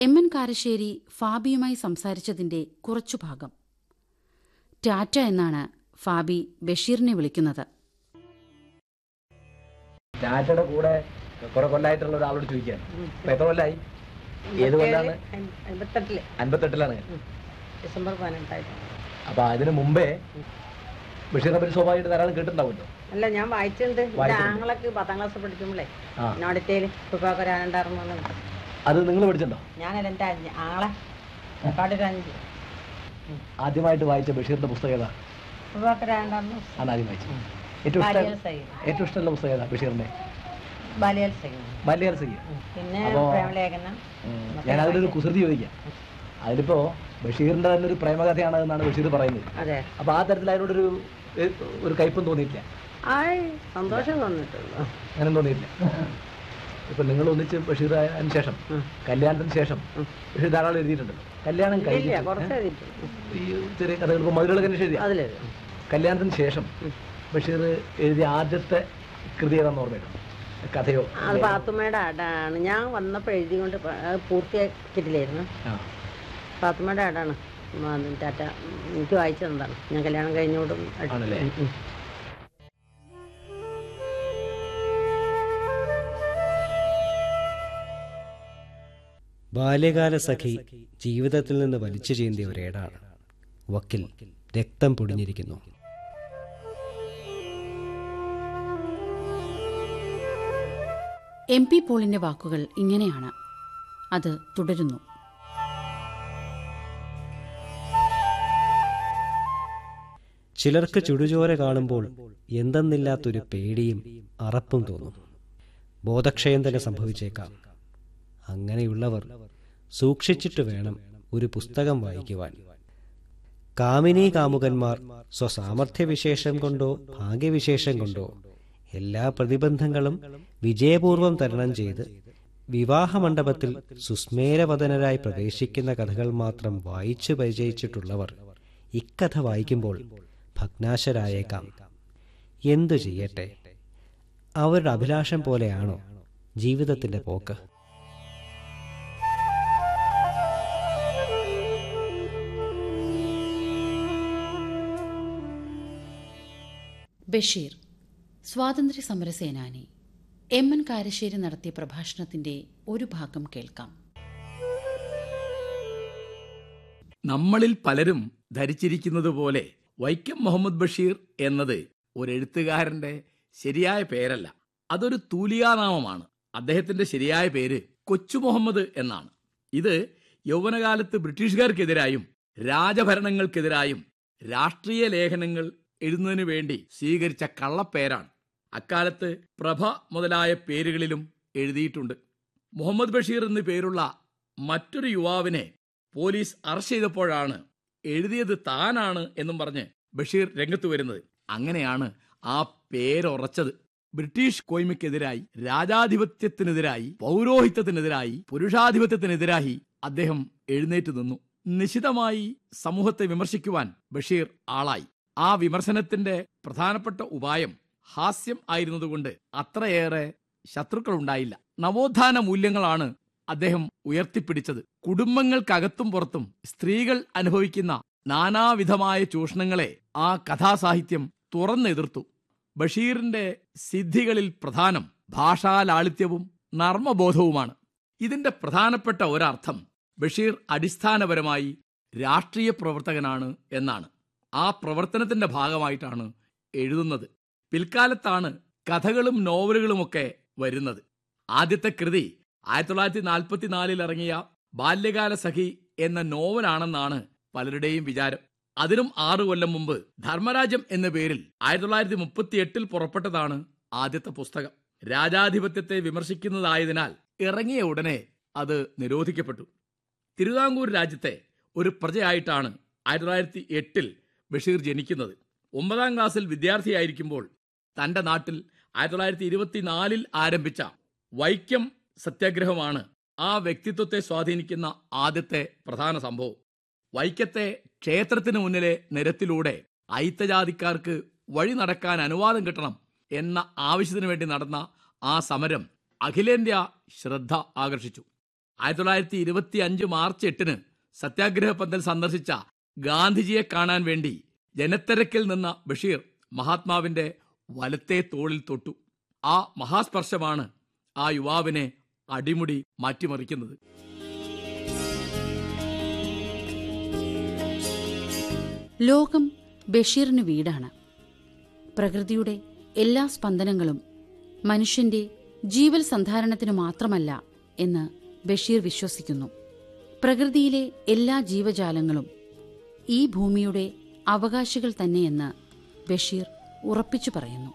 M N Karassery ഫാബിയുമായി സംസാരിച്ചതിന്റെ കുറച്ചു ഭാഗം ടാറ്റ എന്നാണ് ഫാബി ബഷീറിനെ വിളിക്കുന്നത് ടാറ്റയുടെ കൂടെ കുറെ കൊല്ലായിട്ടുള്ള ഒരാളോട് ചോദിക്കാൻ ഇപ്പൊ എത്ര കൊല്ലായി ഏത് കൊല്ലാണ് അമ്പത്തെട്ടില് അൻപത്തെട്ടിലാണ് ഡിസംബർ പതിനെട്ടായിട്ട് അപ്പൊ അതിന് മുമ്പേ ബഷീറിനെ പറ്റി സ്വാഭാവികമായിട്ട് ധാരാളം കേട്ടിട്ടുണ്ടാവുമല്ലോ അല്ല ഞാൻ വായിച്ചിട്ടുണ്ട് എന്റെ വായിച്ചിട്ടുണ്ട്. ആങ്ങളൊക്കെ പത്താം ക്ലാസ് പഠിക്കുമ്പോഴേ ആ നോടിറ്റേല് തുപ്പാക്കൊരാണ്ടായിരുന്നു അത് നിങ്ങൾ പഠിച്ചിട്ടുണ്ടോ ഞാനല്ല എന്റെ അഞ്ച് ആങ്ങളെ കാട്ടൊരു അഞ്ച് ആദ്യമായിട്ട് വായിച്ച ബഷീറിന്റെ പുസ്തകം ഏതാ തുപ്പാക്കൊരാണ്ടായിരുന്നു ആണ് ആദ്യം വായിച്ചത് ഏറ്റവും ബാല്യൽ ഇഷ്ടം സഖി ഏറ്റവും ഇഷ്ടമുള്ള പുസ്തകം ഏതാ ബഷീറിന്റെ ബാല്യൽ സഖി ബാല്യകാല സഖി പിന്നെ അപ്പോ- പ്രേമലേഖനം ഞാൻ അതിലൊരു കുസൃതി ചോദിക്കാം അതിലിപ്പോ ബഷീറിന്റെ തന്നെ ഒരു പ്രേമകഥയാണ് എന്നാണ് ബഷീർ പറയുന്നത് അതെ അപ്പൊ ആ തരത്തിൽ അതിനോടൊരു ഏ, ഒരു കയ്പും തോന്നിയിട്ടില്ല ആയ് സന്തോഷം തോന്നിട്ടുള്ളൂ അങ്ങനെ തോന്നിയിട്ടില്ല ഇപ്പൊ നിങ്ങൾ ഒന്നിച്ച് ബഷീർ ആയതിനു ശേഷം ഉം. കല്യാണത്തിന് ശേഷം ഉം. ബഷീർ ധാരാളം എഴുതിയിട്ടുണ്ടല്ലോ കല്യാണം ഇല്ല കഴിഞ്ഞിട്ട് കുറച്ച് എഴുതിയിട്ടുള്ളൂ ഈ ചെറിയ കഥകൾക്ക് മധുരകളൊക്കെ എഴുതിയ അതിലെഴുതി കല്യാണത്തിന് ശേഷം ബഷീർ എഴുതിയ ആദ്യത്തെ കൃതി ഏതാന്ന് ഓർമ്മയുണ്ടോ കഥയോ അത് പാത്തുമ്മയുടെ ആടാണ് ഞാൻ വന്നപ്പോൾ എഴുതിക്കൊണ്ട് പ- അത് പൂർത്തിയാക്കിയിട്ടില്ലായിരുന്നു ആ പാത്തുമ്മയുടെ ആടാണ് ഉം, അത് ടാറ്റ എനിക്ക് വായിച്ചു തന്നതാണ് ഞാൻ കല്യാണം കഴിഞ്ഞോടും അടി- ആണല്ലേ? ഉം, ഉം. ബാല്യകാല സഖി ജീവിതത്തിൽ നിന്ന് വലിച്ചു ചീന്തിയ ഒരേടാണ് വക്കിൽ രക്തം പൊടിഞ്ഞിരിക്കുന്നു എം പി പോളിന്റെ വാക്കുകൾ ഇങ്ങനെയാണ് അത് തുടരുന്നു ചിലർക്ക് ചുടുചോര കാണുമ്പോൾ എന്തെന്നില്ലാത്തൊരു പേടിയും അറപ്പും തോന്നും ബോധക്ഷയം തന്നെ സംഭവിച്ചേക്കാം അങ്ങനെയുള്ളവർ സൂക്ഷിച്ചിട്ട് വേണം ഒരു പുസ്തകം വായിക്കുവാൻ കാമിനി കാമുകന്മാർ സ്വസാമർഥ്യവിശേഷം കൊണ്ടോ ഭാഗ്യവിശേഷം കൊണ്ടോ എല്ലാ പ്രതിബന്ധങ്ങളും വിജയപൂർവം തരണം ചെയ്ത് വിവാഹമണ്ഡപത്തിൽ സുസ്മേരവദനരായി പ്രവേശിക്കുന്ന കഥകൾ മാത്രം വായിച്ചു പരിചയിച്ചിട്ടുള്ളവർ ഇക്കഥ വായിക്കുമ്പോൾ ഭഗ്നാശരായേക്കാം എന്തു ചെയ്യട്ടെ അവരുടെ അഭിലാഷം പോലെയാണോ ജീവിതത്തിന്റെ പോക്ക് ബഷീർ സ്വാതന്ത്ര്യ സമര സേനാനി എം എൻ കാരശ്ശേരി നടത്തിയ പ്രഭാഷണത്തിന്റെ ഒരു ഭാഗം കേൾക്കാം നമ്മളിൽ പലരും ധരിച്ചിരിക്കുന്നത് പോലെ വൈക്കം മുഹമ്മദ് ബഷീർ എന്നത് ഒരു എഴുത്തുകാരന്റെ ശരിയായ പേരല്ല അതൊരു തൂലികാനാമമാണ് അദ്ദേഹത്തിന്റെ ശരിയായ പേര് കൊച്ചു മുഹമ്മദ് എന്നാണ് ഇത് യൗവനകാലത്ത് ബ്രിട്ടീഷുകാർക്കെതിരായും രാജഭരണങ്ങൾക്കെതിരായും രാഷ്ട്രീയ ലേഖനങ്ങൾ എഴുതുന്നതിനു വേണ്ടി സ്വീകരിച്ച കള്ളപ്പേരാണ് അക്കാലത്ത് പ്രഭ മുതലായ പേരുകളിലും എഴുതിയിട്ടുണ്ട് മുഹമ്മദ് ബഷീർ എന്ന് പേരുള്ള മറ്റൊരു യുവാവിനെ പോലീസ് അറസ്റ്റ് ചെയ്തപ്പോഴാണ് എഴുതിയത് താനാണ് എന്നും പറഞ്ഞ് ബഷീർ രംഗത്ത് വരുന്നത് അങ്ങനെയാണ് ആ പേരുറച്ചത് ബ്രിട്ടീഷ് കോയ്മയ്ക്കെതിരായി രാജാധിപത്യത്തിനെതിരായി പൗരോഹിത്യത്തിനെതിരായി പുരുഷാധിപത്യത്തിനെതിരായി അദ്ദേഹം എഴുന്നേറ്റ് നിന്നു നിശിതമായി സമൂഹത്തെ വിമർശിക്കുവാൻ ബഷീർ ആളായി ആ വിമർശനത്തിന്റെ പ്രധാനപ്പെട്ട ഉപായം ഹാസ്യം ആയിരുന്നതുകൊണ്ട് അത്രയേറെ ശത്രുക്കളുണ്ടായില്ല നവോത്ഥാന മൂല്യങ്ങളാണ് അദ്ദേഹം ഉയർത്തിപ്പിടിച്ചത് കുടുംബങ്ങൾക്കകത്തും പുറത്തും സ്ത്രീകൾ അനുഭവിക്കുന്ന നാനാവിധമായ ചൂഷണങ്ങളെ ആ കഥാസാഹിത്യം തുറന്നെതിർത്തു ബഷീറിന്റെ സിദ്ധികളിൽ പ്രധാനം ഭാഷാലാളിത്യവും നർമ്മബോധവുമാണ് ഇതിന്റെ പ്രധാനപ്പെട്ട ഒരർത്ഥം ബഷീർ അടിസ്ഥാനപരമായി രാഷ്ട്രീയ പ്രവർത്തകനാണ് എന്നാണ് ആ പ്രവർത്തനത്തിന്റെ ഭാഗമായിട്ടാണ് എഴുതുന്നത് പിൽക്കാലത്താണ് കഥകളും നോവലുകളുമൊക്കെ വരുന്നത് ആദ്യത്തെ കൃതി ആയിരത്തി തൊള്ളായിരത്തി നാൽപ്പത്തിനാലിൽ ഇറങ്ങിയ ബാല്യകാല സഖി എന്ന നോവലാണെന്നാണ് പലരുടെയും വിചാരം അതിനും ആറു കൊല്ലം മുമ്പ് ധർമ്മരാജം എന്ന പേരിൽ ആയിരത്തി തൊള്ളായിരത്തി മുപ്പത്തി എട്ടിൽ പുറപ്പെട്ടതാണ് ആദ്യത്തെ പുസ്തകം രാജാധിപത്യത്തെ വിമർശിക്കുന്നതായതിനാൽ ഇറങ്ങിയ ഉടനെ അത് നിരോധിക്കപ്പെട്ടു തിരുവിതാംകൂർ രാജ്യത്തെ ഒരു പ്രജയായിട്ടാണ് ആയിരത്തി തൊള്ളായിരത്തി എട്ടിൽ ബഷീർ ജനിക്കുന്നത് ഒമ്പതാം ക്ലാസ്സിൽ വിദ്യാർത്ഥിയായിരിക്കുമ്പോൾ തന്റെ നാട്ടിൽ ആയിരത്തി തൊള്ളായിരത്തി ഇരുപത്തിനാലിൽ ആരംഭിച്ച വൈക്കം സത്യാഗ്രഹമാണ് ആ വ്യക്തിത്വത്തെ സ്വാധീനിക്കുന്ന ആദ്യത്തെ പ്രധാന സംഭവം വൈക്കത്തെ ക്ഷേത്രത്തിന് മുന്നിലെ നിരത്തിലൂടെ അയിത്തജാതിക്കാർക്ക് വഴി നടക്കാൻ അനുവാദം കിട്ടണം എന്ന ആവശ്യത്തിനു വേണ്ടി നടന്ന ആ സമരം അഖിലേന്ത്യാ ശ്രദ്ധ ആകർഷിച്ചു ആയിരത്തി തൊള്ളായിരത്തി ഇരുപത്തി അഞ്ച് മാർച്ച് എട്ടിന് സത്യാഗ്രഹ പന്തൽ സന്ദർശിച്ച ഗാന്ധിജിയെ കാണാൻ വേണ്ടി ജനത്തിരക്കിൽ നിന്ന ബഷീർ മഹാത്മാവിന്റെ വലത്തെ തോളിൽ തൊട്ടു ആ മഹാസ്പർശമാണ് ആ യുവാവിനെ അടിമുടി മാറ്റിമറിക്കുന്നത് ലോകം ബഷീറിന് വീടാണ് പ്രകൃതിയുടെ എല്ലാ സ്പന്ദനങ്ങളും മനുഷ്യന്റെ ജീവൽ സന്ധാരണത്തിനു മാത്രമല്ല എന്ന് ബഷീർ വിശ്വസിക്കുന്നു പ്രകൃതിയിലെ എല്ലാ ജീവജാലങ്ങളും ഈ ഭൂമിയുടെ അവകാശികൾ തന്നെയെന്ന് ബഷീർ ഉറപ്പിച്ചു പറയുന്നു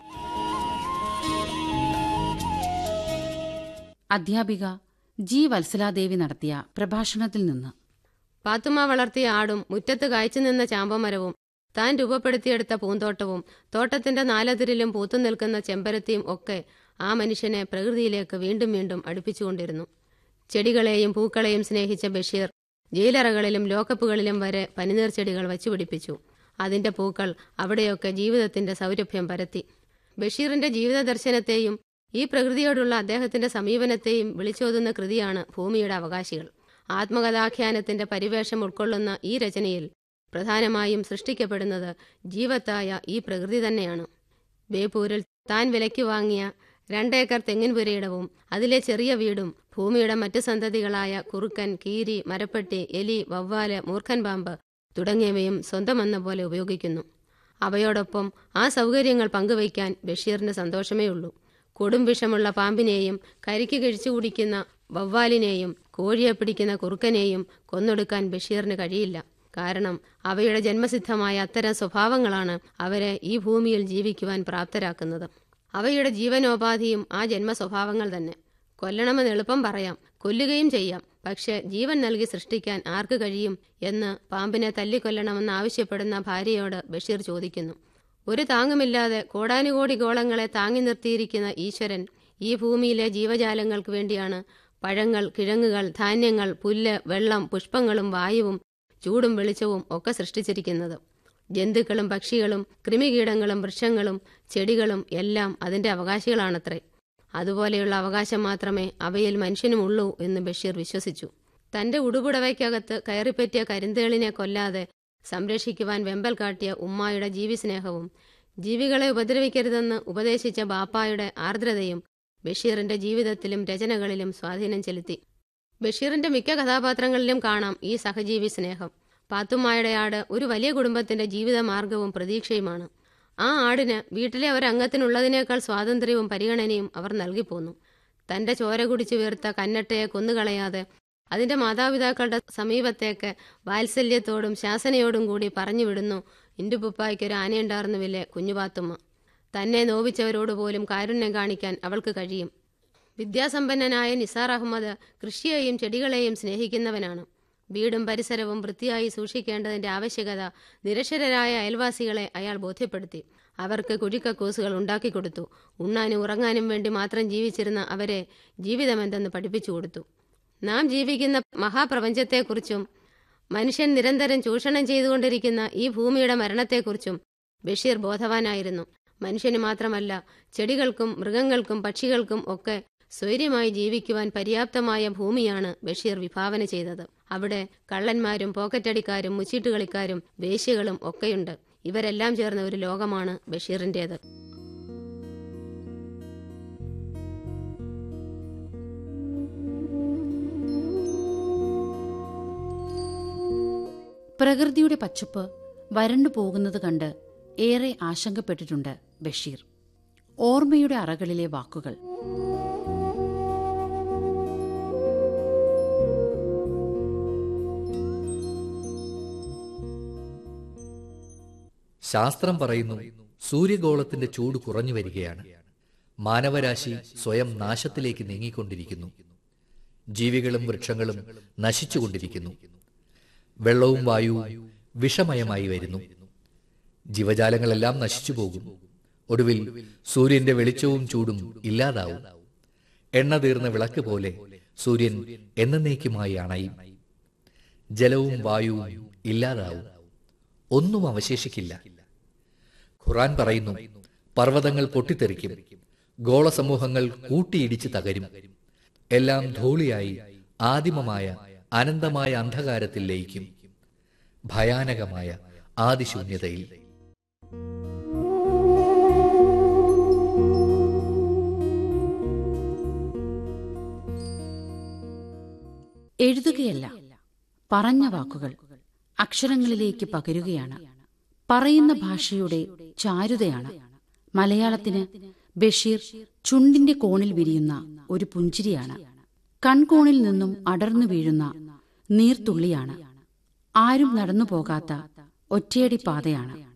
അധ്യാപിക ജി വത്സലാദേവി നടത്തിയ പ്രഭാഷണത്തിൽ നിന്ന് പാത്തുമ്മ വളർത്തിയ ആടും മുറ്റത്ത് കായ്ച്ചു നിന്ന ചാമ്പമരവും താൻ രൂപപ്പെടുത്തിയെടുത്ത പൂന്തോട്ടവും തോട്ടത്തിന്റെ നാലതിരിലും പൂത്തു നിൽക്കുന്ന ചെമ്പരത്തിയും ഒക്കെ ആ മനുഷ്യനെ പ്രകൃതിയിലേക്ക് വീണ്ടും വീണ്ടും അടുപ്പിച്ചുകൊണ്ടിരുന്നു ചെടികളെയും പൂക്കളെയും സ്നേഹിച്ച ബഷീർ ജയിലറകളിലും ലോക്കപ്പുകളിലും വരെ പനിനീർ ചെടികൾ വച്ചുപിടിപ്പിച്ചു അതിന്റെ പൂക്കൾ അവിടെയൊക്കെ ജീവിതത്തിന്റെ സൗരഭ്യം പരത്തി ബഷീറിന്റെ ജീവിത ദർശനത്തെയും ഈ പ്രകൃതിയോടുള്ള അദ്ദേഹത്തിന്റെ സമീപനത്തെയും വിളിച്ചോതുന്ന കൃതിയാണ് ഭൂമിയുടെ അവകാശികൾ ആത്മകഥാഖ്യാനത്തിന്റെ പരിവേഷം ഉൾക്കൊള്ളുന്ന ഈ രചനയിൽ പ്രധാനമായും സൃഷ്ടിക്കപ്പെടുന്നത് ജീവത്തായ ഈ പ്രകൃതി തന്നെയാണ് ബേപ്പൂരിൽ താൻ വിലയ്ക്ക് വാങ്ങിയ രണ്ടേക്കർ തെങ്ങിൻ പുരയിടവും അതിലെ ചെറിയ വീടും ഭൂമിയുടെ മറ്റു സന്തതികളായ കുറുക്കൻ കീരി മരപ്പെട്ടി എലി വവ്വാല് മൂർഖൻ പാമ്പ് തുടങ്ങിയവയും സ്വന്തമെന്ന പോലെ ഉപയോഗിക്കുന്നു അവയോടൊപ്പം ആ സൗകര്യങ്ങൾ പങ്കുവയ്ക്കാൻ ബഷീറിന് സന്തോഷമേ ഉള്ളൂ കൊടും വിഷമുള്ള പാമ്പിനെയും കരിക്ക് കഴിച്ചു കുടിക്കുന്ന വവ്വാലിനെയും കോഴിയെ പിടിക്കുന്ന കുറുക്കനെയും കൊന്നൊടുക്കാൻ ബഷീറിന് കഴിയില്ല കാരണം അവയുടെ ജന്മസിദ്ധമായ അത്തരം സ്വഭാവങ്ങളാണ് അവരെ ഈ ഭൂമിയിൽ ജീവിക്കുവാൻ പ്രാപ്തരാക്കുന്നത് അവയുടെ ജീവനോപാധിയും ആ ജന്മ സ്വഭാവങ്ങൾ തന്നെ കൊല്ലണമെന്ന് എളുപ്പം പറയാം കൊല്ലുകയും ചെയ്യാം പക്ഷെ ജീവൻ നൽകി സൃഷ്ടിക്കാൻ ആർക്ക് കഴിയും എന്ന് പാമ്പിനെ തല്ലിക്കൊല്ലണമെന്ന് ആവശ്യപ്പെടുന്ന ഭാര്യയോട് ബഷീർ ചോദിക്കുന്നു ഒരു താങ്ങുമില്ലാതെ കോടാനുകോടി ഗോളങ്ങളെ താങ്ങി നിർത്തിയിരിക്കുന്ന ഈശ്വരൻ ഈ ഭൂമിയിലെ ജീവജാലങ്ങൾക്ക് വേണ്ടിയാണ് പഴങ്ങൾ കിഴങ്ങുകൾ ധാന്യങ്ങൾ പുല്ല് വെള്ളം പുഷ്പങ്ങളും വായുവും ചൂടും വെളിച്ചവും ഒക്കെ സൃഷ്ടിച്ചിരിക്കുന്നത് ജന്തുക്കളും പക്ഷികളും കൃമികീടങ്ങളും വൃക്ഷങ്ങളും ചെടികളും എല്ലാം അതിന്റെ അവകാശികളാണത്രേ അതുപോലെയുള്ള അവകാശം മാത്രമേ അവയിൽ മനുഷ്യനുമുള്ളൂ എന്ന് ബഷീർ വിശ്വസിച്ചു തന്റെ ഉടുപുടവയ്ക്കകത്ത് കയറിപ്പറ്റിയ കരിന്തേളിനെ കൊല്ലാതെ സംരക്ഷിക്കുവാൻ വെമ്പൽ കാട്ടിയ ഉമ്മായുടെ ജീവിസ്നേഹവും ജീവികളെ ഉപദ്രവിക്കരുതെന്ന് ഉപദേശിച്ച ബാപ്പായുടെ ആർദ്രതയും ബഷീറിന്റെ ജീവിതത്തിലും രചനകളിലും സ്വാധീനം ചെലുത്തി ബഷീറിന്റെ മിക്ക കഥാപാത്രങ്ങളിലും കാണാം ഈ സഹജീവി സ്നേഹം പാത്തുമ്മായുടെ ആട് ഒരു വലിയ കുടുംബത്തിന്റെ ജീവിതമാർഗവും പ്രതീക്ഷയുമാണ് ആ ആടിന് വീട്ടിലെ ഒരംഗത്തിനുള്ളതിനേക്കാൾ സ്വാതന്ത്ര്യവും പരിഗണനയും അവർ നൽകിപ്പോന്നു തന്റെ ചോര കുടിച്ചു വീർത്ത കന്നട്ടയെ കൊന്നുകളയാതെ അതിന്റെ മാതാപിതാക്കളുടെ സമീപത്തേക്ക് വാത്സല്യത്തോടും ശാസനയോടും കൂടി പറഞ്ഞു വിടുന്നു ഇന്റുപ്പുപ്പായ്ക്ക് ഒരു ആനയുണ്ടായിരുന്നുവില്ലേ കുഞ്ഞുപാത്തുമ്മ തന്നെ നോവിച്ചവരോട് പോലും കാരുണ്യം കാണിക്കാൻ അവൾക്ക് കഴിയും വിദ്യാസമ്പന്നനായ നിസാർ അഹമ്മദ് കൃഷിയെയും ചെടികളെയും സ്നേഹിക്കുന്നവനാണ് വീടും പരിസരവും വൃത്തിയായി സൂക്ഷിക്കേണ്ടതിന്റെ ആവശ്യകത നിരക്ഷരരായ അയൽവാസികളെ അയാൾ ബോധ്യപ്പെടുത്തി അവർക്ക് കുഴിക്കക്കൂസുകൾ ഉണ്ടാക്കിക്കൊടുത്തു ഉണ്ണാനും ഉറങ്ങാനും വേണ്ടി മാത്രം ജീവിച്ചിരുന്ന അവരെ ജീവിതമെന്തെന്ന് പഠിപ്പിച്ചു കൊടുത്തു നാം ജീവിക്കുന്ന മഹാപ്രപഞ്ചത്തെക്കുറിച്ചും മനുഷ്യൻ നിരന്തരം ചൂഷണം ചെയ്തുകൊണ്ടിരിക്കുന്ന ഈ ഭൂമിയുടെ മരണത്തെക്കുറിച്ചും ബഷീർ ബോധവാനായിരുന്നു മനുഷ്യന് മാത്രമല്ല ചെടികൾക്കും മൃഗങ്ങൾക്കും പക്ഷികൾക്കും ഒക്കെ സ്വൈര്യമായി ജീവിക്കുവാൻ പര്യാപ്തമായ ഭൂമിയാണ് ബഷീർ വിഭാവന ചെയ്തത് അവിടെ കള്ളന്മാരും പോക്കറ്റടിക്കാരും മുച്ചീട്ടുകളിക്കാരും വേശ്യകളും ഒക്കെയുണ്ട് ഇവരെല്ലാം ചേർന്ന ഒരു ലോകമാണ് ബഷീറിന്റേത് പ്രകൃതിയുടെ പച്ചപ്പ് വരണ്ടു പോകുന്നത് കണ്ട് ഏറെ ആശങ്കപ്പെട്ടിട്ടുണ്ട് ബഷീർ ഓർമ്മയുടെ അറകളിലെ വാക്കുകൾ ശാസ്ത്രം പറയുന്നു സൂര്യഗോളത്തിന്റെ ചൂട് കുറഞ്ഞു വരികയാണ് മാനവരാശി സ്വയം നാശത്തിലേക്ക് നീങ്ങിക്കൊണ്ടിരിക്കുന്നു ജീവികളും വൃക്ഷങ്ങളും നശിച്ചുകൊണ്ടിരിക്കുന്നു വെള്ളവും വായുവും വിഷമയമായി വരുന്നു ജീവജാലങ്ങളെല്ലാം നശിച്ചു പോകും ഒടുവിൽ സൂര്യന്റെ വെളിച്ചവും ചൂടും ഇല്ലാതാവും എണ്ണ തീർന്ന വിളക്ക് പോലെ സൂര്യൻ എന്നേക്കുമായി അണയും ജലവും വായുവും ഇല്ലാതാവും ഒന്നും അവശേഷിക്കില്ല ഖുറാൻ പറയുന്നു പർവ്വതങ്ങൾ പൊട്ടിത്തെറിക്കും ഗോളസമൂഹങ്ങൾ കൂട്ടിയിടിച്ച് തകരും എല്ലാം ധൂളിയായി ആദിമമായ അനന്തമായ അന്ധകാരത്തിൽ ലയിക്കും ഭയാനകമായ ആദിശൂന്യതയിൽ എഴുതുകയല്ല പറഞ്ഞ വാക്കുകൾ അക്ഷരങ്ങളിലേക്ക് പകരുകയാണ് പറയുന്ന ഭാഷയുടെ ചാരുതയാണ് മലയാളത്തിന് ബഷീർ ചുണ്ടിന്റെ കോണിൽ വിരിയുന്ന ഒരു പുഞ്ചിരിയാണ് കൺകോണിൽ നിന്നും അടർന്നു വീഴുന്ന നീർത്തുള്ളിയാണ് ആരും നടന്നു പോകാത്ത ഒറ്റയടി പാതയാണ്